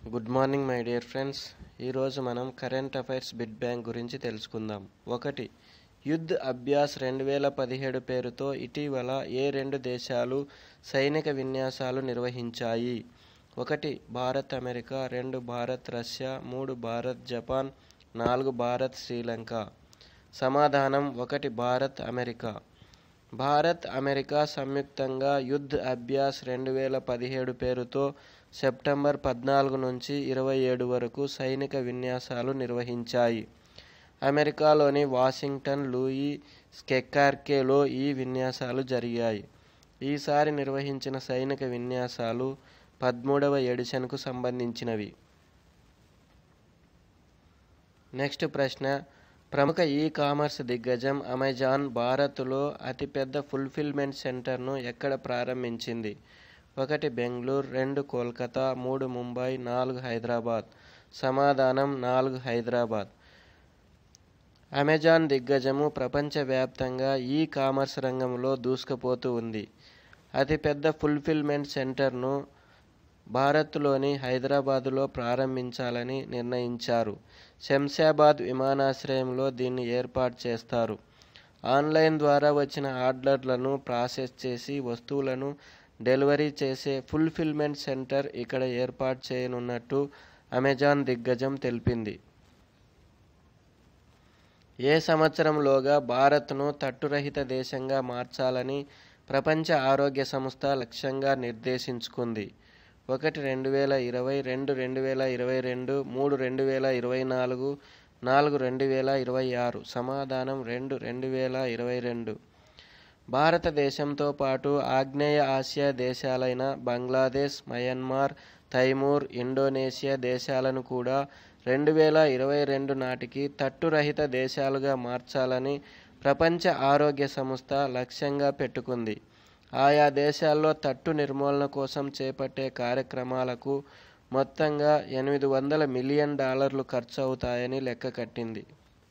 good morning my dear friends ఈరోజు మనం current affairs bid bank గురించి తెలుసుకుందాం ఒకటి యుద్ధ్ అభ్యాస్ రెండు వేల పదిహేడు పేరుతో ఇటీవల ఏ రెండు దేశాలు సైనిక విన్యాసాలు నిర్వహించాయి ఒకటి భారత్ అమెరికా రెండు భారత్ రష్యా మూడు భారత్ జపాన్ నాలుగు భారత్ శ్రీలంక సమాధానం ఒకటి భారత్ అమెరికా భారత్ అమెరికా సంయుక్తంగా యుద్ధ్ అభ్యాస్ రెండు వేల పదిహేడు పేరుతో సెప్టెంబర్ పద్నాలుగు నుంచి ఇరవై ఏడు వరకు సైనిక విన్యాసాలు నిర్వహించాయి అమెరికాలోని వాషింగ్టన్ లూయి స్కెక్కార్కేలో ఈ విన్యాసాలు జరిగాయి ఈసారి నిర్వహించిన సైనిక విన్యాసాలు పదమూడవ ఎడిషన్కు సంబంధించినవి నెక్స్ట్ ప్రశ్న ప్రముఖ ఈ కామర్స్ దిగ్గజం అమెజాన్ భారత్లో అతిపెద్ద ఫుల్ఫిల్మెంట్ సెంటర్ను ఎక్కడ ప్రారంభించింది ఒకటి బెంగళూరు రెండు కోల్కతా మూడు ముంబై నాలుగు హైదరాబాద్ సమాధానం నాలుగు హైదరాబాద్ అమెజాన్ దిగ్గజము ప్రపంచవ్యాప్తంగా ఈ కామర్స్ రంగంలో దూసుకుపోతూ ఉంది అతిపెద్ద ఫుల్ఫిల్మెంట్ సెంటర్ను భారత్లోని హైదరాబాదులో ప్రారంభించాలని నిర్ణయించారు శంషాబాద్ విమానాశ్రయంలో దీన్ని ఏర్పాటు చేస్తారు ఆన్లైన్ ద్వారా వచ్చిన ఆర్డర్లను ప్రాసెస్ చేసి వస్తువులను డెలివరీ చేసే ఫుల్ఫిల్మెంట్ సెంటర్ ఇక్కడ ఏర్పాటు చేయనున్నట్టు అమెజాన్ దిగ్గజం తెలిపింది ఏ సంవత్సరంలోగా భారత్ను తట్టురహిత దేశంగా మార్చాలని ప్రపంచ ఆరోగ్య సంస్థ లక్ష్యంగా నిర్దేశించుకుంది ఒకటి రెండు వేల ఇరవై రెండు రెండు వేల ఇరవై రెండు మూడు రెండు వేల ఇరవై నాలుగు నాలుగు రెండు వేల ఇరవై ఆరు సమాధానం రెండు రెండు వేల ఇరవై రెండు భారతదేశంతో పాటు ఆగ్నేయ ఆసియా దేశాలైన బంగ్లాదేశ్ మయన్మార్ తైమూర్ ఇండోనేషియా దేశాలను కూడా రెండు వేల ఇరవై రెండు నాటికి తట్టురహిత దేశాలుగా మార్చాలని ప్రపంచ ఆరోగ్య సంస్థ లక్ష్యంగా పెట్టుకుంది ఆయా దేశాల్లో తట్టు నిర్మూలన కోసం చేపట్టే కార్యక్రమాలకు మొత్తంగా ఎనిమిది వందల మిలియన్ డాలర్లు ఖర్చు అవుతాయని లెక్క కట్టింది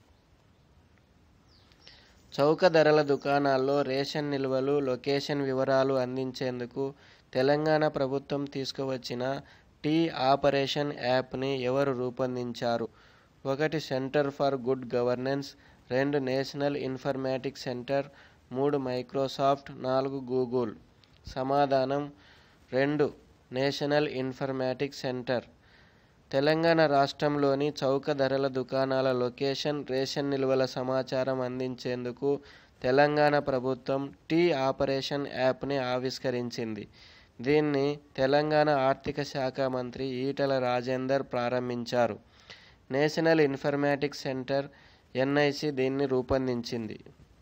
చౌక ధరల దుకాణాల్లో రేషన్ నిల్వలు లొకేషన్ వివరాలు అందించేందుకు తెలంగాణ ప్రభుత్వం తీసుకువచ్చిన టీ ఆపరేషన్ యాప్ని ఎవరు రూపొందించారు ఒకటి సెంటర్ ఫర్ గుడ్ గవర్నెన్స్ రెండు నేషనల్ ఇన్ఫర్మాటిక్స్ సెంటర్ మూడు మైక్రోసాఫ్ట్ నాలుగు గూగుల్ సమాధానం రెండు నేషనల్ ఇన్ఫర్మాటిక్స్ సెంటర్ తెలంగాణ రాష్ట్రంలోని చౌక ధరల దుకాణాల లొకేషన్ రేషన్ నిల్వల సమాచారం అందించేందుకు తెలంగాణ ప్రభుత్వం టీ ఆపరేషన్ యాప్ని ఆవిష్కరించింది దీన్ని తెలంగాణ ఆర్థిక శాఖ మంత్రి ఈటల రాజేందర్ ప్రారంభించారు నేషనల్ ఇన్ఫర్మాటిక్స్ సెంటర్ ఎన్ఐసి దీన్ని రూపొందించింది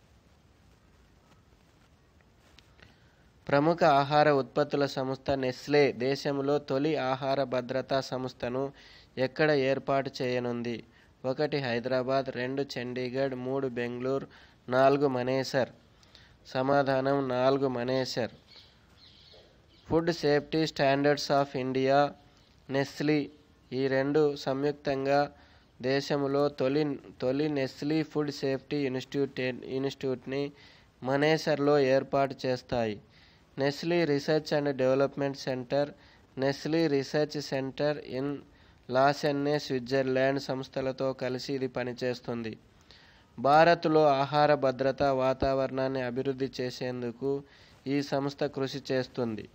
ప్రముఖ ఆహార ఉత్పత్తుల సంస్థ నెస్లే దేశంలో తొలి ఆహార భద్రతా సంస్థను ఎక్కడ ఏర్పాటు చేయనుంది ఒకటి హైదరాబాద్ రెండు చండీగఢ్ మూడు బెంగళూరు నాలుగు మనేసర్ సమాధానం నాలుగు Manesar food safety standards of India Nestle ఈ రెండు సంయుక్తంగా దేశంలో తొలి తొలి నెస్లీ ఫుడ్ సేఫ్టీ ఇన్స్టిట్యూట్ ఇన్స్టిట్యూట్ని మనేసర్లో ఏర్పాటు చేస్తాయి Nestle research and development centre Nestle research centre in Lausanne Switzerland సంస్థలతో కలిసి ఇది పనిచేస్తుంది భారత్లో ఆహార భద్రత వాతావరణాన్ని అభివృద్ధి చేసేందుకు ఈ సంస్థ కృషి చేస్తుంది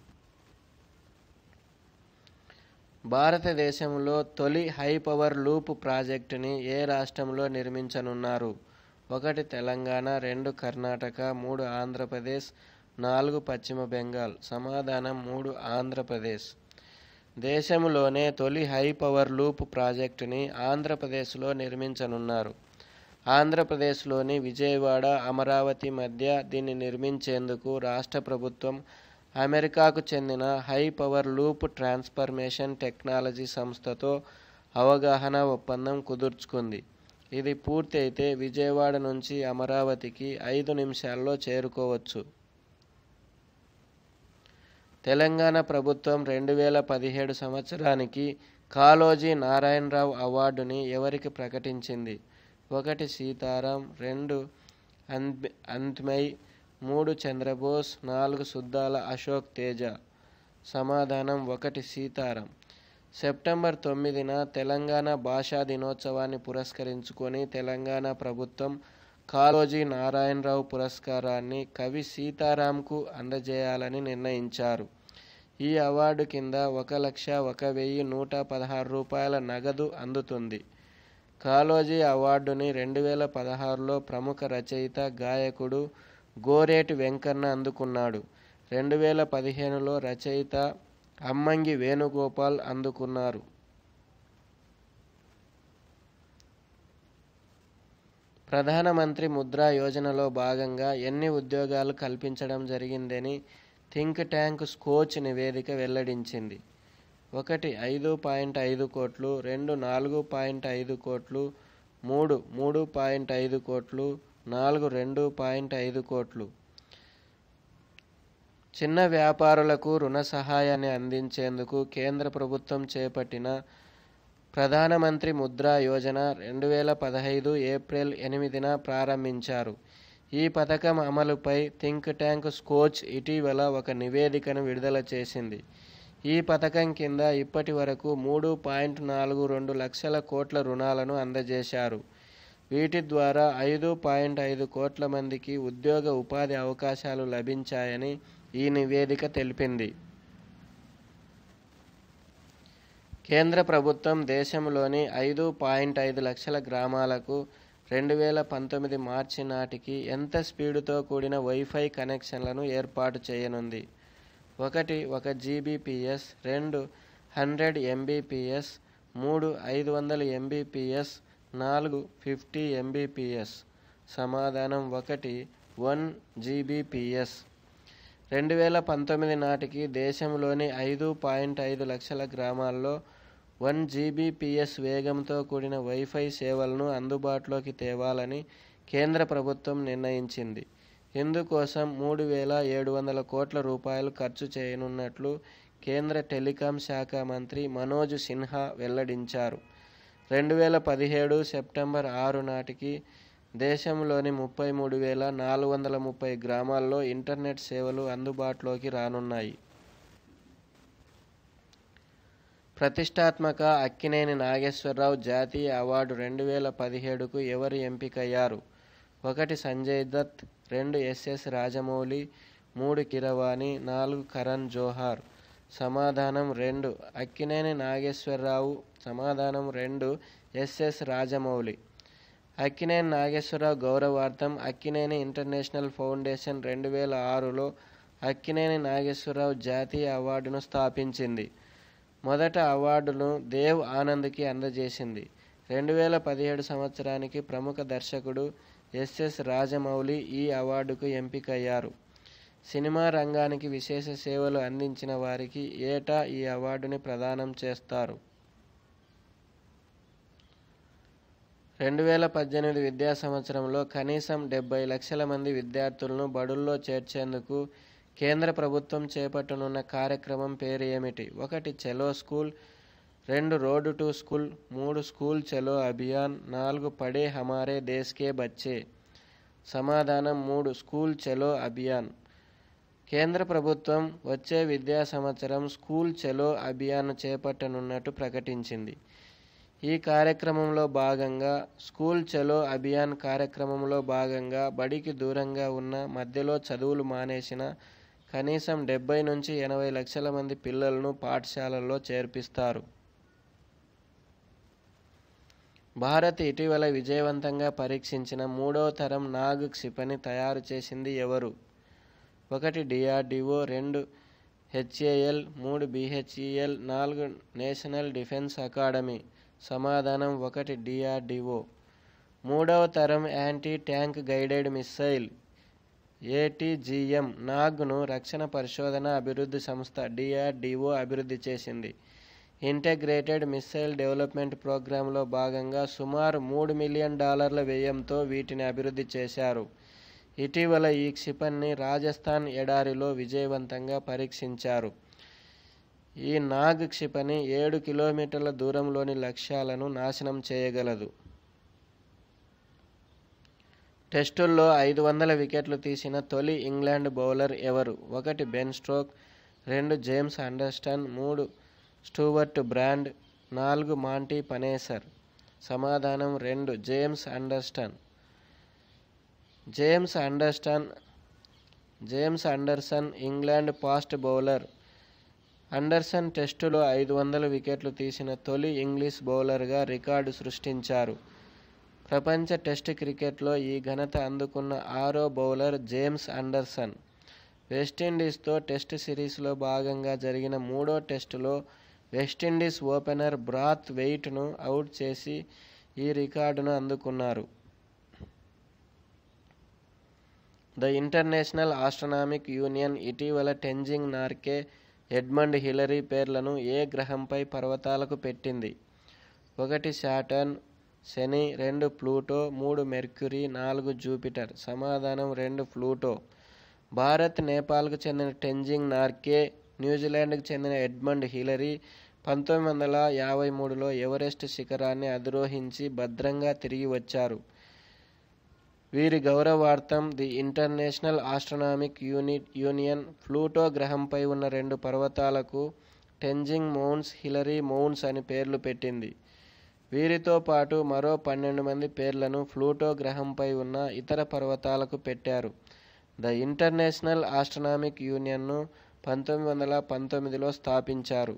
భారతదేశంలో తొలి హై పవర్ లూప్ ప్రాజెక్టుని ఏ రాష్ట్రంలో నిర్మించనున్నారు ఒకటి తెలంగాణ రెండు కర్ణాటక మూడు ఆంధ్రప్రదేశ్ నాలుగు పశ్చిమ బెంగాల్ సమాధానం మూడు ఆంధ్రప్రదేశ్ దేశంలోనే తొలి హై పవర్ లూప్ ప్రాజెక్టుని ఆంధ్రప్రదేశ్లో నిర్మించనున్నారు ఆంధ్రప్రదేశ్లోని విజయవాడ అమరావతి మధ్య దీన్ని నిర్మించేందుకు రాష్ట్ర ప్రభుత్వం అమెరికాకు చెందిన high power loop transformation technology సంస్థతో అవగాహన ఒప్పందం కుదుర్చుకుంది ఇది పూర్తి అయితే విజయవాడ నుంచి అమరావతికి ఐదు నిమిషాల్లో చేరుకోవచ్చు తెలంగాణ ప్రభుత్వం రెండు వేల పదిహేడు సంవత్సరానికి కాళోజీ నారాయణరావు అవార్డుని ఎవరికి ప్రకటించింది ఒకటి సీతారాం రెండు అంత్ అంత్మయ్ మూడు చంద్రబోస్ నాలుగు సుద్దాల అశోక్ తేజ సమాధానం ఒకటి సీతారాం సెప్టెంబర్ తొమ్మిదిన తెలంగాణ భాషా దినోత్సవాన్ని పురస్కరించుకొని తెలంగాణ ప్రభుత్వం కాళోజీ నారాయణరావు పురస్కారాన్ని కవి సీతారాంకు అందజేయాలని నిర్ణయించారు ఈ అవార్డు కింద ఒక లక్ష ఒక వెయ్యి నూట పదహారు రూపాయల నగదు అందుతుంది కాళోజీ అవార్డుని రెండు వేల పదహారులో ప్రముఖ రచయిత గాయకుడు గోరేటి వెంకన్న అందుకున్నాడు రెండు వేల పదిహేనులో రచయిత అమ్మంగి వేణుగోపాల్ అందుకున్నారు ప్రధానమంత్రి ముద్రా యోజనలో భాగంగా ఎన్ని ఉద్యోగాలు కల్పించడం జరిగిందని థింక్ ట్యాంక్ స్కోచ్ నివేదిక వెల్లడించింది ఒకటి ఐదు పాయింట్ ఐదు కోట్లు రెండు నాలుగు పాయింట్ ఐదు కోట్లు మూడు మూడు పాయింట్ ఐదు కోట్లు నాలుగు రెండు పాయింట్ ఐదు కోట్లు చిన్న వ్యాపారులకు రుణ సహాయాన్ని అందించేందుకు కేంద్ర ప్రభుత్వం చేపట్టిన ప్రధానమంత్రి ముద్రా యోజన రెండు వేల పదహైదు ఏప్రిల్ ఎనిమిదిన ప్రారంభించారు ఈ పథకం అమలుపై థింక్ ట్యాంక్ స్కోచ్ ఇటీవల ఒక నివేదికను విడుదల చేసింది ఈ పథకం కింద ఇప్పటి వరకు మూడు పాయింట్ నాలుగు రెండు లక్షల కోట్ల రుణాలను అందజేశారు వీటి ద్వారా ఐదు పాయింట్ ఐదు కోట్ల మందికి ఉద్యోగ ఉపాధి అవకాశాలు లభించాయని ఈ నివేదిక తెలిపింది కేంద్ర ప్రభుత్వం దేశంలోని ఐదు పాయింట్ ఐదు లక్షల గ్రామాలకు రెండు వేల పంతొమ్మిది మార్చి నాటికి ఎంత స్పీడుతో కూడిన వైఫై కనెక్షన్లను ఏర్పాటు చేయనుంది ఒకటి ఒక జీబీపీఎస్ రెండు హండ్రెడ్ ఎంబీపీఎస్ మూడు ఐదు వందల ఎంబీపీఎస్ నాలుగు ఫిఫ్టీ ఎంబీపీఎస్ సమాధానం ఒకటి వన్ జీబీపీఎస్ రెండు వేల పంతొమ్మిది నాటికి దేశంలోని ఐదు పాయింట్ ఐదు లక్షల గ్రామాల్లో వన్ జీబీపీఎస్ వేగంతో కూడిన వైఫై సేవలను అందుబాటులోకి తేవాలని కేంద్ర ప్రభుత్వం నిర్ణయించింది ఇందుకోసం మూడు వేల ఏడు వందల కోట్ల రూపాయలు ఖర్చు చేయనున్నట్లు కేంద్ర టెలికాం శాఖ మంత్రి మనోజ్ సిన్హా వెల్లడించారు రెండు వేల పదిహేడు సెప్టెంబర్ ఆరు నాటికి దేశంలోని ముప్పై మూడు వేల నాలుగు వందల ముప్పై గ్రామాల్లో ఇంటర్నెట్ సేవలు అందుబాటులోకి రానున్నాయి ప్రతిష్టాత్మక అక్కినేని నాగేశ్వరరావు జాతీయ అవార్డు రెండు వేల పదిహేడుకు ఎవరు ఎంపికయ్యారు ఒకటి సంజయ్ దత్ రెండు ఎస్ఎస్ రాజమౌళి మూడు కిరవాణి నాలుగు కరణ్ జోహార్ సమాధానం రెండు అక్కినేని నాగేశ్వరరావు సమాధానం రెండు ఎస్ఎస్ రాజమౌళి అక్కినేని నాగేశ్వరరావు గౌరవార్థం అక్కినేని ఇంటర్నేషనల్ ఫౌండేషన్ రెండు వేల ఆరులో అక్కినేని నాగేశ్వరరావు జాతీయ అవార్డును స్థాపించింది మొదట అవార్డును దేవ్ ఆనంద్కి అందజేసింది రెండు వేల పదిహేడు సంవత్సరానికి ప్రముఖ దర్శకుడు ఎస్ఎస్ రాజమౌళి ఈ అవార్డుకు ఎంపికయ్యారు సినిమా రంగానికి విశేష సేవలు అందించిన వారికి ఏటా ఈ అవార్డుని ప్రదానం చేస్తారు రెండు వేల పద్దెనిమిది విద్యా సంవత్సరంలో కనీసం డెబ్బై లక్షల మంది విద్యార్థులను బడుల్లో చేర్చేందుకు కేంద్ర ప్రభుత్వం చేపట్టనున్న కార్యక్రమం పేరు ఏమిటి ఒకటి చెలో స్కూల్ రెండు రోడ్ టు స్కూల్ మూడు స్కూల్ చలో అభియాన్ నాలుగు పడే హమారే దేశ్కే బచ్చే సమాధానం మూడు స్కూల్ చలో అభియాన్ కేంద్ర ప్రభుత్వం వచ్చే విద్యా సంవత్సరం స్కూల్ చలో అభియాన్ చేపట్టనున్నట్టు ప్రకటించింది ఈ కార్యక్రమంలో భాగంగా స్కూల్ చలో అభియాన్ కార్యక్రమంలో భాగంగా బడికి దూరంగా ఉన్న మధ్యలో చదువులు మానేసిన కనీసం డెబ్బై నుంచి ఎనభై లక్షల మంది పిల్లలను పాఠశాలల్లో చేర్పిస్తారు భారత్ ఇటీవల విజయవంతంగా పరీక్షించిన మూడవ తరం నాగ్ క్షిపణి తయారు చేసింది ఎవరు ఒకటి డిఆర్డిఓ రెండు హెచ్ఏఎల్ మూడు బిహెచ్ఈఎల్ నాలుగు నేషనల్ డిఫెన్స్ అకాడమీ సమాధానం ఒకటి డిఆర్డిఓ మూడవ తరం anti tank guided missile ATGM నాగ్ను రక్షణ పరిశోధన అభివృద్ధి సంస్థ డిఆర్డిఓ అభివృద్ధి చేసింది ఇంటగ్రేటెడ్ మిస్సైల్ డెవలప్మెంట్ ప్రోగ్రాంలో భాగంగా సుమారు మూడు మిలియన్ డాలర్ల వ్యయంతో వీటిని అభివృద్ధి చేశారు ఇటీవల ఈ క్షిపణిని రాజస్థాన్ ఎడారిలో విజయవంతంగా పరీక్షించారు ఈ నాగ్ క్షిపణి ఏడు కిలోమీటర్ల దూరంలోని లక్ష్యాలను నాశనం చేయగలదు టెస్టుల్లో ఐదు వందల వికెట్లు తీసిన తొలి ఇంగ్లాండ్ బౌలర్ ఎవరు ఒకటి బెన్ స్ట్రోక్ రెండు జేమ్స్ అండర్స్టన్ మూడు స్టూవర్ట్ బ్రాండ్ నాలుగు మాంటీ పనేసర్ సమాధానం రెండు James Anderson James Anderson James Anderson England fast bowler Anderson టెస్టులో ఐదు వందల వికెట్లు తీసిన తొలి ఇంగ్లీష్ బౌలర్గా రికార్డు సృష్టించారు ప్రపంచ టెస్ట్ క్రికెట్లో ఈ ఘనత అందుకున్న ఆరో బౌలర్ జేమ్స్ అండర్సన్ వెస్టిండీస్తో టెస్ట్ సిరీస్లో భాగంగా జరిగిన మూడో టెస్టులో వెస్టిండీస్ ఓపెనర్ బ్రాత్ వెయిట్ను అవుట్ చేసి ఈ రికార్డును అందుకున్నారు ద ఇంటర్నేషనల్ ఆస్ట్రనామిక్ యూనియన్ ఇటీవల టెంజింగ్ నార్కే ఎడ్మండ్ హిలరీ పేర్లను ఏ గ్రహంపై పర్వతాలకు పెట్టింది ఒకటి శాటర్న్ శని రెండు ప్లూటో మూడు మెర్క్యూరీ నాలుగు జూపిటర్ సమాధానం రెండు ప్లూటో భారత్ నేపాల్కు చెందిన టెంజింగ్ నార్కే న్యూజిలాండ్కు చెందిన ఎడ్మండ్ హిలరీ పంతొమ్మిది వందల యాభై మూడులో ఎవరెస్ట్ శిఖరాన్ని అధిరోహించి భద్రంగా తిరిగి వచ్చారు వీరి గౌరవార్థం the international astronomical unit union Pluto గ్రహంపై ఉన్న రెండు పర్వతాలకు టెంజింగ్ మౌంట్స్ హిలరీ మౌంట్స్ అని పేర్లు పెట్టింది వీరితో పాటు మరో పన్నెండు మంది పేర్లను ప్లూటో గ్రహంపై ఉన్న ఇతర పర్వతాలకు పెట్టారు ద ఇంటర్నేషనల్ ఆస్ట్రనామిక్ యూనియన్ను పంతొమ్మిది వందల పంతొమ్మిదిలో స్థాపించారు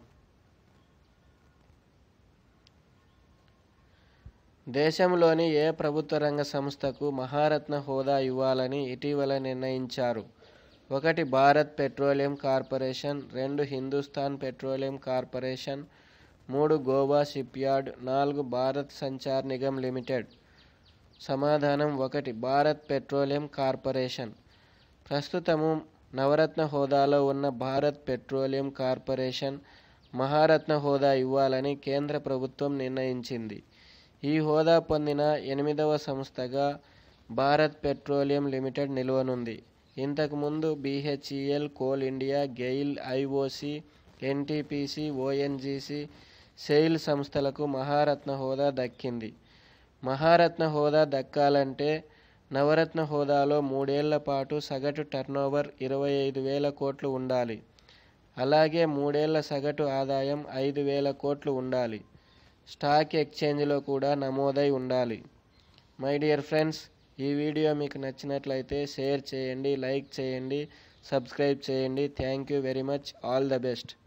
దేశంలోని ఏ ప్రభుత్వ రంగ సంస్థకు మహారత్న హోదా ఇవ్వాలని ఇటీవల నిర్ణయించారు ఒకటి భారత్ పెట్రోలియం కార్పొరేషన్ రెండు హిందుస్థాన్ పెట్రోలియం కార్పొరేషన్ మూడు గోవా షిప్యార్డ్ నాలుగు భారత్ సంచార్ నిగమ్ లిమిటెడ్ సమాధానం ఒకటి భారత్ పెట్రోలియం కార్పొరేషన్ ప్రస్తుతము నవరత్న హోదాలో ఉన్న భారత్ పెట్రోలియం కార్పొరేషన్ మహారత్న హోదా ఇవ్వాలని కేంద్ర ప్రభుత్వం నిర్ణయించింది ఈ హోదా పొందిన ఎనిమిదవ సంస్థగా భారత్ పెట్రోలియం లిమిటెడ్ నిలవనుంది ఇంతకుముందు BHEL coal India GAIL IOC NTPC ONGC SAIL సంస్థలకు మహారత్న హోదా దక్కింది మహారత్న హోదా దక్కాలంటే నవరత్న హోదాలో మూడేళ్ల పాటు సగటు టర్నోవర్ ఇరవై ఐదు వేల కోట్లు ఉండాలి అలాగే మూడేళ్ల సగటు ఆదాయం ఐదు వేల కోట్లు ఉండాలి స్టాక్ ఎక్స్చేంజ్లో కూడా నమోదై ఉండాలి మై డియర్ ఫ్రెండ్స్ ఈ వీడియో మీకు నచ్చినట్లయితే షేర్ చేయండి లైక్ చేయండి సబ్స్క్రైబ్ చేయండి thank you very much all the best